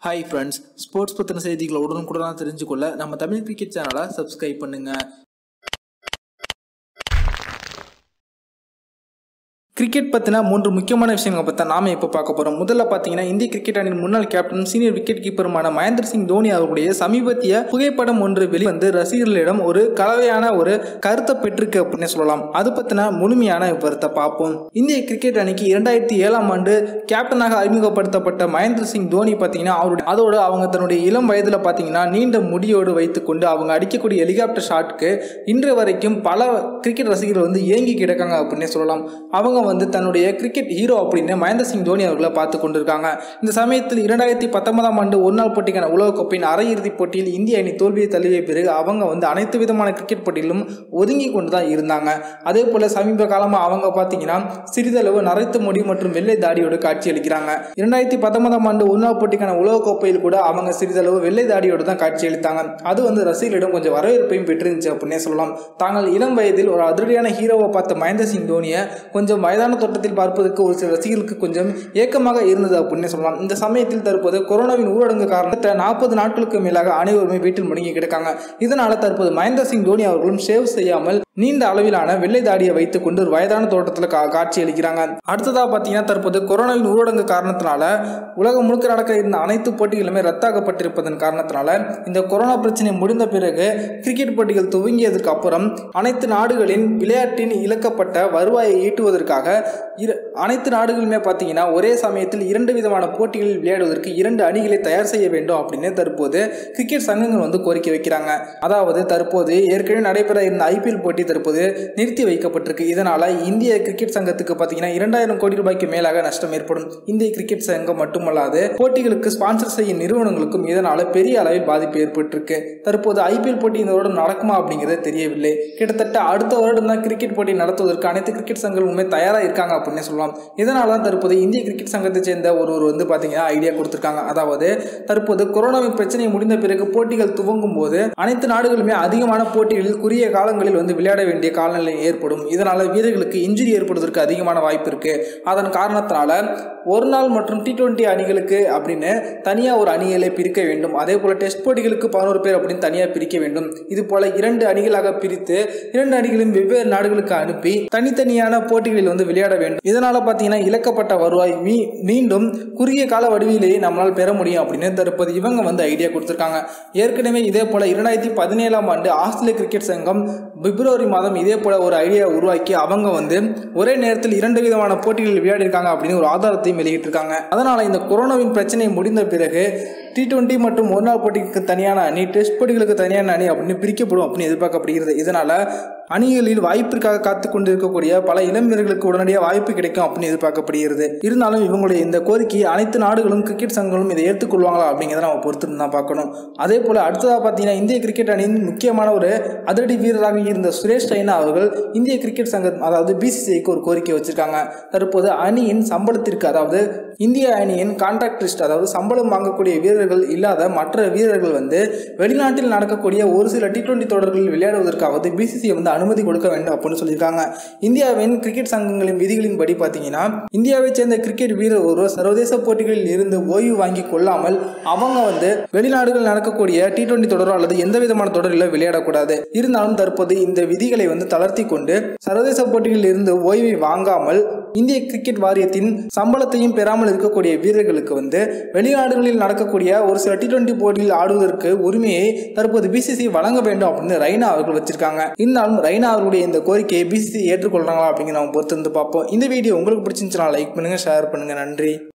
hi friends sports பற்றின செய்திகளை உடனுக்குடனாக தெரிஞ்சுக்கொள்ள நம்ம தமிழ் கிரிக்கெட் சேனலை சப்ஸ்கிரைப் பண்ணுங்க கிரிக்கெட் பற்றின மூன்று முக்கியமான விஷயங்களை பற்றி நாம இப்போ பார்க்க போகிறோம் முதல்ல பார்த்தீங்கன்னா இந்திய கிரிக்கெட் அணியின் முன்னாள் கேப்டன் சீனியர் விக்கெட் கீப்பருமான மகேந்திர சிங் தோனி அவர்களுடைய சமீபத்திய புகைப்படம் ஒன்று வெளிவந்து ரசிகர்களிடம் ஒரு கலவையான ஒரு கருத்தை பெற்றிருக்கு அப்படின்னு சொல்லலாம் அது பற்றின முழுமையான விவரத்தை பார்ப்போம் இந்திய கிரிக்கெட் அணிக்கு இரண்டாயிரத்தி ஏழாம் ஆண்டு கேப்டனாக அறிமுகப்படுத்தப்பட்ட மகேந்திர சிங் தோனி பார்த்தீங்கன்னா அவருடைய அதோடு அவங்க தன்னுடைய இளம் வயதில் பார்த்தீங்கன்னா நீண்ட முடியோடு வைத்துக்கொண்டு அவங்க அடிக்கக்கூடிய ஹெலிகாப்டர் ஷாட்க்கு இன்று வரைக்கும் பல கிரிக்கெட் ரசிகர்கள் வந்து ஏங்கி கிடக்காங்க அப்படின்னே சொல்லலாம் அவங்க வந்து தன்னுடைய கிரிக்கெட் ஹீரோ அப்படின்னு மகேந்திர சிங் தோனி அவர்களை பார்த்து கொண்டிருக்காங்க இந்த சமயத்தில் இரண்டாயிரத்தி பத்தொன்பதாம் ஆண்டு ஒரு நாள் போட்டிக்கான உலகக்கோப்பையின் அரையிறுதிப் போட்டியில் இந்திய அணி தோல்வியை தழுவிய பிறகு அவங்க வந்து அனைத்து விதமான கிரிக்கெட் போட்டியிலும் ஒதுங்கி கொண்டு தான் இருந்தாங்க அதே போல சமீப காலமாக அவங்க பார்த்தீங்கன்னா சிறிதளவு நரைத்த முடி மற்றும் வெள்ளை தாடியோடு காட்சியளிக்கிறாங்க இரண்டாயிரத்தி பத்தொன்பதாம் ஆண்டு ஒரு நாள் போட்டிக்கான உலகக்கோப்பையில் கூட அவங்க சிறிதளவு வெள்ளை தாடியோடு தான் காட்சியளித்தாங்க அது வந்து ரசிகர்களிடம் கொஞ்சம் வரவேற்பையும் பெற்றிருந்துச்சு அப்படின்னே சொல்லலாம் தாங்கள் இளம் வயதில் ஒரு அதிரடியான ஹீரோவை பார்த்த மகேந்திர சிங் தோனியை கொஞ்சம் வயதான தோட்டத்தில் பார்ப்பதற்கு ஒரு சில ரசிகர்களுக்கு கொஞ்சம் ஏக்கமாக இருந்தது அப்படின்னு சொல்லலாம் இந்த சமயத்தில் தற்போது கொரோனாவின் ஊரடங்கு காரணத்தை நாற்பது நாட்களுக்கு மேலாக அனைவருமே வீட்டில் முடங்கி கிடக்காங்க இதனால தற்போது மகேந்திர சிங் தோனி அவர்களும் ஷேவ் செய்யாமல் நீண்ட அளவிலான வெள்ளை தாடியை வைத்துக் கொண்டு ஒரு வயதான தோட்டத்தில் கா காட்சி அளிக்கிறாங்க அடுத்ததாக பார்த்தீங்கன்னா தற்போது கொரோனாவின் ஊரடங்கு காரணத்தினால உலகம் முழுக்க நடக்க இருந்த அனைத்து போட்டிகளுமே ரத்தாக்கப்பட்டிருப்பதன் காரணத்தினால இந்த கொரோனா பிரச்சனை முடிந்த பிறகு கிரிக்கெட் போட்டிகள் துவங்கியதற்கு அப்புறம் அனைத்து நாடுகளின் விளையாட்டின் இழக்கப்பட்ட வருவாயை ஈட்டுவதற்காக இரு அனைத்து நாடுகளுமே பார்த்தீங்கன்னா ஒரே சமயத்தில் இரண்டு விதமான போட்டிகளில் விளையாடுவதற்கு இரண்டு அணிகளை தயார் செய்ய வேண்டும் அப்படின்னு தற்போது கிரிக்கெட் சங்கங்கள் வந்து கோரிக்கை வைக்கிறாங்க அதாவது தற்போது ஏற்கனவே நடைபெற இருந்த ஐபிஎல் போட்டி தற்போது நிறுத்தி வைக்கப்பட்டிருக்கு இதனால இந்திய கிரிக்கெட் சங்கத்துக்கு பார்த்தீங்கன்னா இரண்டாயிரம் கோடி ரூபாய்க்கு மேலாக நஷ்டம் ஏற்படும் இந்திய கிரிக்கெட் சங்கம் மட்டுமல்லாது போட்டிகளுக்கு ஸ்பான்சர் செய்யும் நிறுவனங்களுக்கும் இதனால பெரிய அளவில் பாதிப்பு ஏற்பட்டிருக்கு தற்போது ஐபிஎல் போட்டி இந்த வருடம் நடக்குமா அப்படிங்கிறது தெரியவில்லை கிட்டத்தட்ட அடுத்த வருடம் தான் கிரிக்கெட் போட்டி நடத்துவதற்கு அனைத்து கிரிக்கெட் சங்கங்களுமே தயாராக இருக்காங்க அப்படின்னு சொல்லலாம் இதனால தான் தற்போது இந்திய கிரிக்கெட் சங்கத்தை சேர்ந்த ஒருவர் வந்து பார்த்தீங்கன்னா ஐடியா கொடுத்துருக்காங்க அதாவது தற்போது கொரோனாவின் பிரச்சனை முடிந்த பிறகு போட்டிகள் துவங்கும் போது அனைத்து நாடுகளுமே அதிகமான போட்டிகளில் குறுகிய காலங்களில் வந்து விளையாட வேண்டிய காலநிலை ஏற்படும் இதனால வீரர்களுக்கு இன்ஜுரி ஏற்படுவதற்கு அதிகமான வாய்ப்பு இருக்கு அதன் காரணத்தினால ஒரு நாள் மற்றும் டி டுவெண்ட்டி அணிகளுக்கு அப்படின்னு தனியாக ஒரு அணிகளை பிரிக்க வேண்டும் அதே போல டெஸ்ட் போட்டிகளுக்கு பதினோரு பேர் அப்படின்னு தனியாக பிரிக்க வேண்டும் இது போல இரண்டு அணிகளாக பிரித்து இரண்டு அணிகளையும் வெவ்வேறு நாடுகளுக்கு அனுப்பி தனித்தனியான போட்டிகளில் வந்து விளையாட வேண்டும் இதனால பார்த்தீங்கன்னா இழக்கப்பட்ட வருவாய் மீ மீண்டும் குறுகிய கால வடிவிலேயே நம்மளால் பெற முடியும் அப்படின்னு தற்போது இவங்க வந்து ஐடியா கொடுத்துருக்காங்க ஏற்கனவே இதே போல இரண்டாயிரத்தி பதினேழாம் ஆண்டு ஆஸ்திரேலிய கிரிக்கெட் சங்கம் பிப்ரவரி மாதம் இதே போல ஒரு ஐடியா உருவாக்கி அவங்க வந்து ஒரே நேரத்தில் இரண்டு விதமான போட்டிகளில் விளையாடிருக்காங்க அப்படின்னு ஒரு ஆதாரத்தையும் வெளியிட்டிருக்காங்க அதனால இந்த கொரோனாவின் பிரச்சனை முடிந்த பிறகு டி டுவெண்ட்டி மற்றும் ஒரு நாள் போட்டிக்கு தனியான அணி டெஸ்ட் போட்டிகளுக்கு தனியான அணி அப்படின்னு பிரிக்கப்படும் அப்படின்னு எதிர்பார்க்கப்படுகிறது இதனால அணிகளில் வாய்ப்பிற்காக காத்து கொண்டிருக்கக்கூடிய பல இளம் வீரர்களுக்கு உடனடியாக வாய்ப்பு கிடைக்கும் அப்படின்னு எதிர்பார்க்கப்படுகிறது இருந்தாலும் இவங்களுடைய இந்த கோரிக்கை அனைத்து நாடுகளும் கிரிக்கெட் சங்கங்களும் இதை ஏற்றுக்கொள்வாங்களா அப்படிங்கிறத நம்ம பொறுத்து தான் பார்க்கணும் அதே போல் அடுத்ததாக பார்த்தீங்கன்னா இந்திய கிரிக்கெட் அணியின் முக்கியமான ஒரு அதிரடி வீரராக இருந்த சுரேஷ் ரெய்னா அவர்கள் இந்திய கிரிக்கெட் சங்கம் அதாவது பிசிசிஐக்கு ஒரு கோரிக்கை வச்சிருக்காங்க தற்போது அணியின் சம்பளத்திற்கு அதாவது இந்திய அணியின் கான்ட்ராக்ட் லிஸ்ட் அதாவது சம்பளம் வாங்கக்கூடிய வீரர்கள் இல்லாத மற்ற வீரர்கள் வந்து வெளிநாட்டில் நடக்கக்கூடிய ஒரு சில டி டுவெண்ட்டி தொடர்களில் விளையாடுவதற்காவது பிசிசிஐ வந்து அனுமதி கொடுக்க வேண்டும் அப்படின்னு சொல்லியிருக்காங்க இந்தியாவின் கிரிக்கெட் சங்கங்களின் விதிகளின் படி பார்த்தீங்கன்னா இந்தியாவை சேர்ந்த கிரிக்கெட் வீரர் ஒருவர் சர்வதேச போட்டிகளில் இருந்து ஓய்வு வாங்கி கொள்ளாமல் அவங்க வந்து வெளிநாடுகள் நடக்கக்கூடிய டி டுவெண்ட்டி தொடரோ அல்லது எந்த விதமான தொடரில் விளையாடக்கூடாது இருந்தாலும் தற்போது இந்த விதிகளை வந்து தளர்த்தி கொண்டு சர்வதேச போட்டிகளில் இருந்து ஓய்வை வாங்காமல் இந்திய கிரிக்கெட் வாரியத்தின் சம்பளத்தையும் பெறாமல் இருக்கக்கூடிய வீரர்களுக்கு வந்து வெளிநாடுகளில் நடக்கக்கூடிய ஒரு சில டி டுவெண்ட்டி போட்டியில் ஆடுவதற்கு உரிமையை தற்போது பிசிசி வழங்க வேண்டும் அப்படின்னு ரெய்னா அவர்கள் வச்சிருக்காங்க இருந்தாலும் ரெய்னா அவர்களுடைய இந்த கோரிக்கையை பிசிசி ஏற்றுக்கொள்றாங்களா அப்படிங்கிற நம்ம பொறுத்து வந்து பார்ப்போம் இந்த வீடியோ உங்களுக்கு பிடிச்சிருந்துச்சுன்னா லைக் பண்ணுங்க ஷேர் பண்ணுங்க நன்றி